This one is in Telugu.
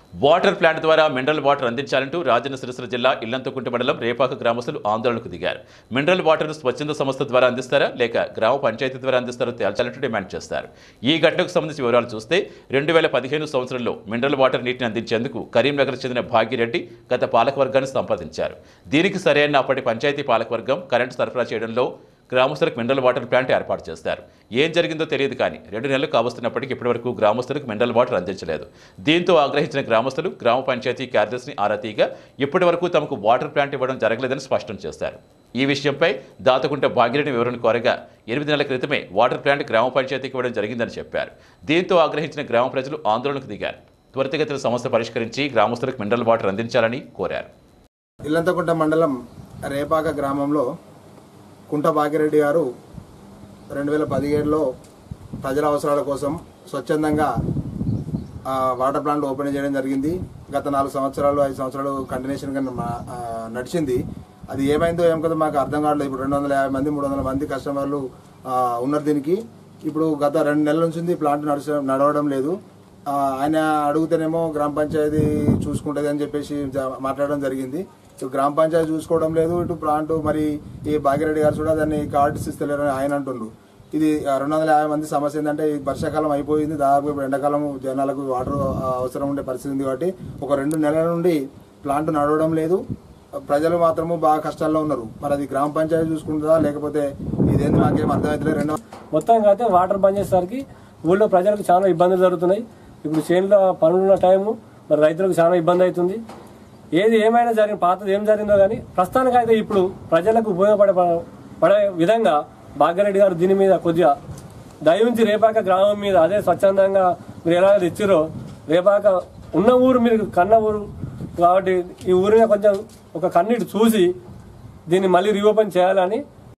వాటర్ ప్లాంట్ ద్వారా మినరల్ వాటర్ అందించాలంటూ రాజన్న సిరిసిల్ల జిల్లా ఇల్లంతకుంట మండలం రేపాక గ్రామస్తులు ఆందోళనకు దిగారు మినరల్ వాటర్ స్వచ్ఛంద సంస్థ ద్వారా అందిస్తారా లేక గ్రామ పంచాయతీ ద్వారా అందిస్తారో తేల్చాలంటూ డిమాండ్ చేస్తారు ఈ ఘటనకు సంబంధించిన వివరాలు చూస్తే రెండు వేల పదిహేను సంవత్సరంలో మినరల్ వాటర్ నీటిని అందించేందుకు కరీంనగర్ చెందిన భాగ్యరెడ్డి గత పాలకవర్గాన్ని సంపాదించారు దీనికి సరైన అప్పటి పంచాయతీ పాలకవర్గం కరెంటు సరఫరా చేయడంలో గ్రామస్తులకు మినరల్ వాటర్ ప్లాంట్ ఏర్పాటు చేస్తారు ఏం జరిగిందో తెలియదు కానీ రెండు నెలలు కావస్తున్నప్పటికీ ఇప్పటివరకు గ్రామస్తులకు మినరల్ వాటర్ అందించలేదు దీంతో ఆగ్రహించిన గ్రామస్తులు గ్రామ పంచాయతీ కార్యదర్శిని ఆరా తీయగా ఇప్పటి వరకు తమకు వాటర్ ప్లాంట్ ఇవ్వడం జరగలేదని స్పష్టం చేశారు ఈ విషయంపై దాతకుంట భాగ్యరెడ్డి వివరణ కోరగా ఎనిమిది నెలల క్రితమే వాటర్ ప్లాంట్ గ్రామ పంచాయతీకి ఇవ్వడం జరిగిందని చెప్పారు దీంతో ఆగ్రహించిన గ్రామ ప్రజలు ఆందోళనకు దిగారు త్వరితగతిన సమస్య పరిష్కరించి గ్రామస్తులకు మినరల్ వాటర్ అందించాలని కోరారు ఇల్లంతకుంట మండలం రేపాక గ్రామంలో కుంట భాగ్యరెడ్డి గారు రెండు వేల పదిహేడులో ప్రజల అవసరాల కోసం స్వచ్ఛందంగా ఆ, వాటర్ ప్లాంట్ ఓపెన్ చేయడం జరిగింది గత నాలుగు సంవత్సరాలు ఐదు సంవత్సరాలు కంటిన్యూషన్గా మా- ఆ, నడిచింది అది ఏమైందో ఏం కదా మాకు అర్థం కావట్లేదు ఇప్పుడు రెండు వందల యాభై మంది మూడు వందల మంది కస్టమర్లు ఆ, ఉన్నారు దీనికి ఇప్పుడు గత రెండు నెలల నుంచి ఉంది ప్లాంట్ నడిచ నడవడం లేదు ఆ, ఆయన అడిగితేనేమో గ్రామ పంచాయతీ చూసుకుంటుంది అని చెప్పేసి జ- మాట్లాడడం జరిగింది ఇటు గ్రామ పంచాయతీ చూసుకోవడం లేదు ఇటు ప్లాంట్ మరి ఈ భాగ్యరెడ్డి గారు కూడా దాన్ని కార్డ్స్ ఇస్తలేరు అని ఆయన అంటుండ్రు ఇది ఆ, రెండు వందల యాభై మంది సమస్య ఏంటంటే ఈ వర్షాకాలం అయిపోయింది దాదాపు ఇప్పుడు ఎండాకాలం జనాలకు వాటర్ ఆ, అవసరం ఉండే పరిస్థితి ఉంది కాబట్టి ఒక రెండు నెలల నుండి ప్లాంట్ నడవడం లేదు ప్రజలు మాత్రము బాగా కష్టాల్లో ఉన్నారు మరి అది గ్రామ పంచాయతీ చూసుకుంటుందా లేకపోతే ఇదేంది మాకేం అర్థమవుతలేదు రెండో మొత్తం అయితే వాటర్ బంద్ చేసేసరికి ఊళ్ళో ప్రజలకు చాలా ఇబ్బందులు జరుగుతున్నాయి ఇప్పుడు చేనులో పనులున్న టైము మరి రైతులకు చాలా ఇబ్బంది అవుతుంది ఏది ఏమైనా జరిగిన పాతది ఏం జరిగిందో కానీ ప్రస్తుతానికైతే ఇప్పుడు ప్రజలకు ఉపయోగపడే పడే విధంగా భాగ్యరెడ్డి గారు దీని మీద కొద్దిగా దయవుంచి రేపాక గ్రామం మీద అదే స్వచ్ఛందంగా మీరు ఎలా తెచ్చిరో రేపాక ఉన్న ఊరు మీరు కన్న ఊరు కాబట్టి ఈ ఊరిని కొంచెం ఒక కన్నీటి చూసి దీన్ని మళ్ళీ రీఓపెన్ చేయాలని